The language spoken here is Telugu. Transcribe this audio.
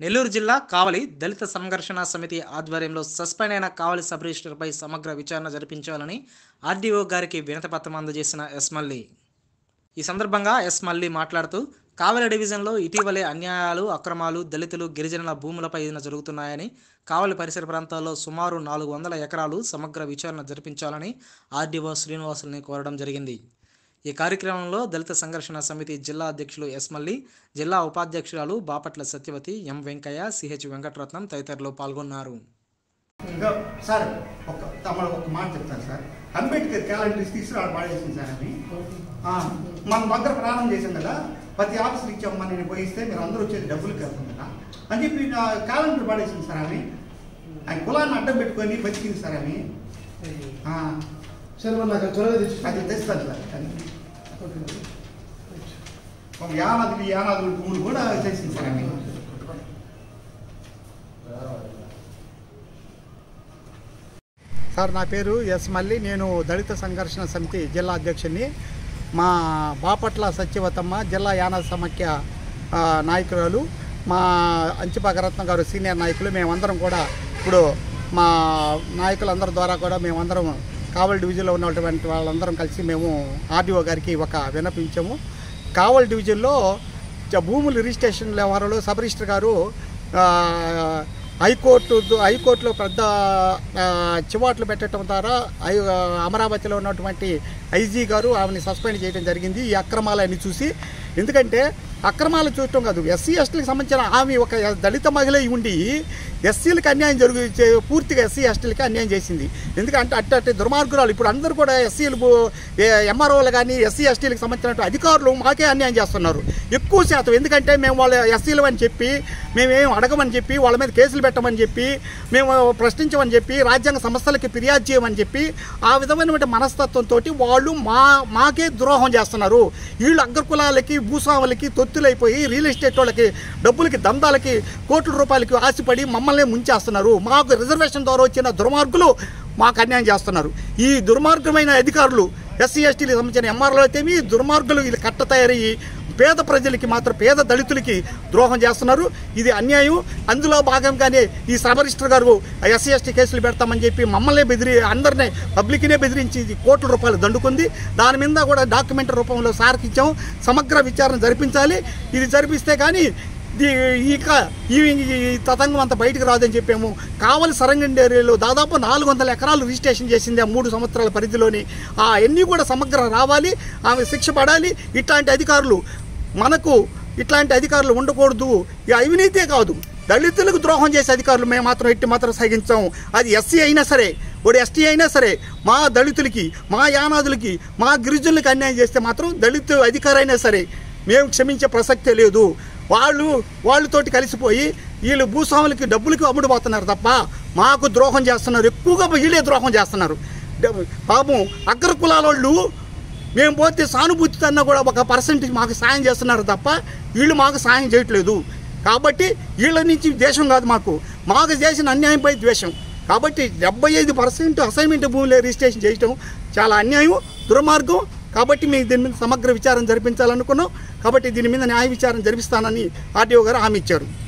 నెల్లూరు జిల్లా కావలి దళిత సంఘర్షణ సమితి ఆధ్వర్యంలో సస్పెండ్ అయిన కావలి సబ్ రిజిస్టర్పై సమగ్ర విచారణ జరిపించాలని ఆర్డీఓ గారికి వినతిపత్రం అందజేసిన ఎస్ మల్లి ఈ సందర్భంగా ఎస్ మల్లి మాట్లాడుతూ కావలి డివిజన్లో ఇటీవలే అన్యాయాలు అక్రమాలు దళితులు గిరిజనుల భూములపై జరుగుతున్నాయని కావలి పరిసర ప్రాంతాల్లో సుమారు నాలుగు వందల ఎకరాలు సమగ్ర విచారణ జరిపించాలని ఆర్డీఓ శ్రీనివాసుల్ని కోరడం జరిగింది ఈ కార్యక్రమంలో దళిత సంఘర్షణ సమితి జిల్లా అధ్యక్షులు ఎస్ మల్లి జిల్లా ఉపాధ్యక్షురాలు బాపట్ల సత్యవతి ఎం వెంకయ్య సిహెచ్ వెంకటరత్నం తదితరులు పాల్గొన్నారు ఇంకా సార్ ఒక తమ ఒక మాట చెప్తాను సార్ అంబేద్కర్ క్యాలెండర్స్ తీసుకురావడం పాడేసింది సార్ అని ఆ, మనం దగ్గర ప్రారంభం చేసాం కదా ప్రతి ఆఫీసులు ఇచ్చామని నేను పోయిస్తే మీరు అందరూ వచ్చేది డబ్బులు కలుగుతుంది కదా అని చెప్పి నా క్యాలెండర్ పాడేసింది సార్ ఆమె ఆయన కులాన్ని అడ్డం పెట్టుకొని బతికింది సార్ ఆమె ఆ, సరే మరి నాకు త్వరగా తెచ్చి అది తెస్తాను సార్ అది. ఓకే. ఒక యానాదులు యానాదులు భూములు కూడా చేసింది సార్ ఆమె సార్ నా పేరు ఎస్ మల్లి నేను దళిత సంఘర్షణ సమితి జిల్లా అధ్యక్షుడిని మా బాపట్ల సత్యవతమ్మ జిల్లా యానాద సమాఖ్య ఆ, నాయకురాలు మా అంచిపాకరత్న గారు సీనియర్ నాయకులు మేమందరం కూడా ఇప్పుడు మా నాయకులందరి ద్వారా కూడా మేమందరం కావలి డివిజన్లో ఉన్నటువంటి వాళ్ళందరం కలిసి మేము ఆర్డీఓ గారికి ఒక విన్నపించాము కావలి డివిజన్లో చ- భూములు రిజిస్ట్రేషన్ వ్యవహారంలో సబ్ రిజిస్టర్ గారు ఆ, హైకోర్టు హైకోర్టులో పెద్ద ఆ, చివాట్లు పెట్టడం ద్వారా ఐ అమరావతిలో ఉన్నటువంటి ఐజీ గారు ఆమెని సస్పెండ్ చేయడం జరిగింది ఈ అక్రమాలన్నీ చూసి ఎందుకంటే అక్రమాలు చూడటం కాదు ఎస్సీ ఎస్టీలకు సంబంధించిన ఆమె ఒక దళిత మహిళ అయి ఉండి ఎస్సీలకు అన్యాయం జరుగు చే- పూర్తిగా ఎస్సీ ఎస్టీలకి అన్యాయం చేసింది ఎందుకంటే అట్ట అట్టే దుర్మార్గురాలు ఇప్పుడు అందరూ కూడా ఎస్సీలు ఎంఆర్ఓలు కానీ ఎస్సీ ఎస్టీలకు సంబంధించిన అధికారులు మాకే అన్యాయం చేస్తున్నారు ఎక్కువ శాతం ఎందుకంటే మేము వాళ్ళ ఎస్సీలు అని చెప్పి మేమేం అడగమని చెప్పి వాళ్ళ మీద కేసులు పెట్టమని చెప్పి మేము ప్రశ్నించమని చెప్పి రాజ్యాంగ సంస్థలకి ఫిర్యాదు చేయమని చెప్పి ఆ విధమైనటువంటి మనస్తత్వంతో వాళ్ళు మా మాకే ద్రోహం చేస్తున్నారు వీళ్ళు అగ్రకులాలకి భూస్వాములకి తొత్తులైపోయి రియల్ ఎస్టేట్ వాళ్ళకి డబ్బులకి దందాలకి కోట్ల రూపాయలకి ఆశపడి మమ్మల్ని ముంచేస్తున్నారు మాకు రిజర్వేషన్ ద్వారా వచ్చిన దుర్మార్గులు మాకు అన్యాయం చేస్తున్నారు ఈ దుర్మార్గమైన అధికారులు ఎస్సీ ఎస్టీలకు సంబంధించిన ఎంఆర్లో అయితే ఈ దుర్మార్గులు వీళ్ళు కట్ట తయారయ్యి పేద ప్రజలకి మాత్రం పేద దళితులకి ద్రోహం చేస్తున్నారు ఇది అన్యాయం అందులో భాగంగానే ఈ సబ్ రిజిస్టర్ గారు ఎస్సీ ఎస్టీ కేసులు పెడతామని చెప్పి మమ్మల్ని బెదిరి అందరినీ పబ్లిక్నే బెదిరించి ఇది కోట్ల రూపాయలు దండుకుంది దాని మీద కూడా డాక్యుమెంట్ రూపంలో సార్కి ఇచ్చాం సమగ్ర విచారణ జరిపించాలి ఇది జరిపిస్తే కానీ దీ- ఇక ఈ ఈ తతంగం అంత బయటకు రాదని చెప్పాము కావలి సరంగండి ఏరియాలో దాదాపు నాలుగు వందల ఎకరాలు రిజిస్ట్రేషన్ చేసింది ఆ మూడు సంవత్సరాల పరిధిలోని ఆ అన్నీ కూడా సమగ్ర రావాలి ఆమె శిక్ష పడాలి ఇట్లాంటి అధికారులు మనకు ఇట్లాంటి అధికారులు ఉండకూడదు ఈ అవినీతే కాదు దళితులకు ద్రోహం చేసే అధికారులు మేము మాత్రం ఎట్టి మాత్రం సహించాం అది ఎస్సీ అయినా సరే ఒక ఎస్టీ అయినా సరే మా దళితులకి మా యానాదులకి మా గిరిజనులకి అన్యాయం చేస్తే మాత్రం దళిత అధికారి అయినా సరే మేము క్షమించే ప్రసక్తే లేదు వాళ్ళు వాళ్ళతోటి కలిసిపోయి వీళ్ళు భూస్వాములకి డబ్బులకి అమ్ముడుపోతున్నారు తప్ప మాకు ద్రోహం చేస్తున్నారు ఎక్కువగా వీళ్ళే ద్రోహం చేస్తున్నారు డ- పాపం అగ్ర కులాల వాళ్ళు మేము పోతే సానుభూతి అన్నా కూడా ఒక పర్సెంటేజ్ మాకు సాయం చేస్తున్నారు తప్ప వీళ్ళు మాకు సాయం చేయట్లేదు కాబట్టి వీళ్ళ నుంచి ద్వేషం కాదు మాకు మాకు చేసిన అన్యాయంపై ద్వేషం కాబట్టి డెబ్బై ఐదు పర్సెంట్ అసైన్మెంట్ భూములు రిజిస్ట్రేషన్ చేయటం చాలా అన్యాయం దుర్మార్గం కాబట్టి మేము దీని మీద సమగ్ర విచారణ జరిపించాలనుకున్నాం కాబట్టి దీని మీద న్యాయ విచారణ జరిపిస్తానని ఆర్టీఓ గారు హామీ ఇచ్చారు